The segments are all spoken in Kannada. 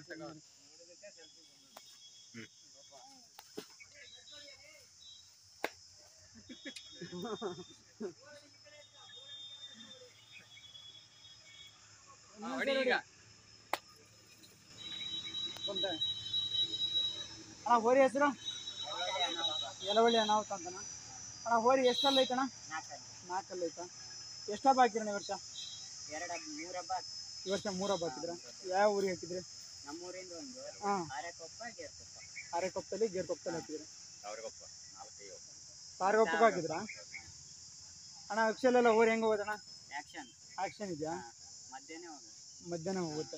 ಹೊಡಿ ಈಗ ಬಂತ ಅಣ್ಣ ಹೋರಿ ಹೆಸರು ಎಲವಳ್ಳಿ ಅನಾಹುತ ಅಂತನ ಅಣ್ಣ ಹೋರಿ ಎಷ್ಟಲ್ಲ ಐತಣ್ಣ ನಾಲ್ಕಲ್ಲ ಐತಾ ಎಷ್ಟು ಹಬ್ಬ ಹಾಕಿರಣ್ಣ ಈ ವರ್ಷ ಎರಡು ಮೂರು ಹಬ್ಬ ಆತು. ಈ ವರ್ಷ ಮೂರು ಹಬ್ಬ ಹಾಕಿದ್ರ ಯಾವ ಊರಿಗೆ ಹಾಕಿದ್ರಿ ನಮ್ಮೂರಿಂದ ಒಂದು ಹಾಂ ಆರೆಕೊಪ್ಪ ಗೇರ್ಕೊಪ್ಪ ಅರೆಕೊಪ್ಪದಲ್ಲಿ ಗೇರ್ಕೊಪ್ಪದಲ್ಲಿ ಹಾಕಿದ್ರಿ ಅವ್ರಿಗೊಪ್ಪ ನಾಲ್ಕೈದು ಸಾರಿಗೊಪ್ಪಕ್ಕೆ ಹಾಕಿದ್ರಾ ಅಣ್ಣ ಅಕ್ಷಲೆಲ್ಲ ಹೋರಿ ಹೆಂಗೆ ಹೋಗೋದಣ್ಣ ಆಕ್ಷನ್ ಆಕ್ಷನ್ ಇದೆಯಾ ಮಧ್ಯಾಹ್ನ ಹೋಗೋದು ಮಧ್ಯಾಹ್ನ ಹೋಗುತ್ತೆ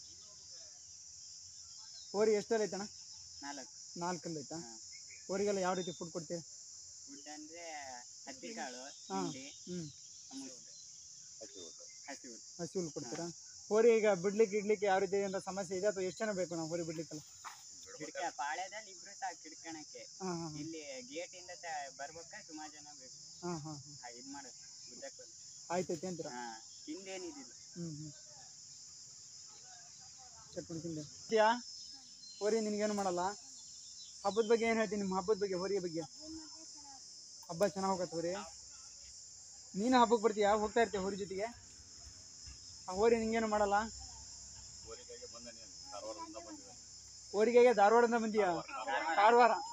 ಹೋರಿ ಎಷ್ಟಲ್ಲ ಐತಣ್ಣ ನಾಲ್ಕು ನಾಲ್ಕಲ್ಲ ಐತಾ ಹಾ. ಹೋರಿಗೆಲ್ಲ ಯಾವ ರೀತಿ ಫುಡ್ ಕೊಡ್ತೀರಿ ಫುಡ್ ಅಂದ್ರೆ ಹತ್ತಿ ಕಾಳು ಹಾ. ಹಿಂಡಿ ಹ್ಞೂ ಅಮೂಲ್ ಹಸಿ ಊಟ ಹಸಿ ಹುಲ್ ಕೊಡ್ತೀರಾ ಹೋರಿ ಈಗ ಬಿಡ್ಲಿಕ್ಕೆ ಇಡ್ಲಿಕ್ಕೆ ಯಾವ ರೀತಿ ಅಂತ ಸಮಸ್ಯೆ ಇದೆ ಅಥವಾ ಎಷ್ಟು ಜನ ಬೇಕು ನಾವು ಹೋರಿ ಬಿಡ್ಲಿಕ್ಕೆಲ್ಲ ಕಿಡ್ಕ ಪಾಳ್ಯದಲ್ಲಿ ಇಬ್ರು ಸಾಕು ಕಿಡ್ಕಣಕ್ಕೆ ಹಾಂ ಹಾಂ ಇಲ್ಲಿ ಗೇಟ್ ಇಂದ ತ- ಬರ್ಬೇಕ ಸುಮಾರು ಜನ ಬೇಕು ಹಾಂ ಹಾಂ ಹಾಂ ಹಾ, ಇದ್ ಮಾಡೋದು ಉದ್ದಕ್ಕೆ ಆಯ್ತೈತೆ ಅಂತೀರಾ ಹಾ ಹಿಂದೇನಿದಿಲ್ಲ ಹ್ಞೂ ಹ್ಞೂ ಚಟ್ನಿ ತಿಂದೆ ಯಾ ಹೋರಿ ನಿನಗೇನು ಮಾಡಲ್ಲ ಹಬ್ಬದ ಬಗ್ಗೆ ಏನು ಹೇಳ್ತೀನಿ ನಿಮ್ಮ ಹಬ್ಬದ ಬಗ್ಗೆ ಹೋರಿಯ ಬಗ್ಗೆ ಹಬ್ಬ ಚೆನ್ನಾಗಿ ಹೋಗತ್ತೆ ಹೋರಿ ನೀನು ಹಬ್ಬಕ್ಕೆ ಬರ್ತೀಯಾ ಹೋಗ್ತಾ ಇರ್ತೀಯ ಹೋರಿ ಜೊತೆಗೆ ಆ ಹೋರಿ ನಿಂಗೇನು ಮಾಡಲ್ಲ ಊರಿಗಾಗಿ ಬಂದ ನೀನು ಧಾರವಾಡದಿಂದ ಬಂದಿದ್ದಾನೆ ಹೋರಿಗೆಗೆ ಧಾರವಾಡದಿಂದ ಬಂದೀಯಾ ಕಾರವಾರ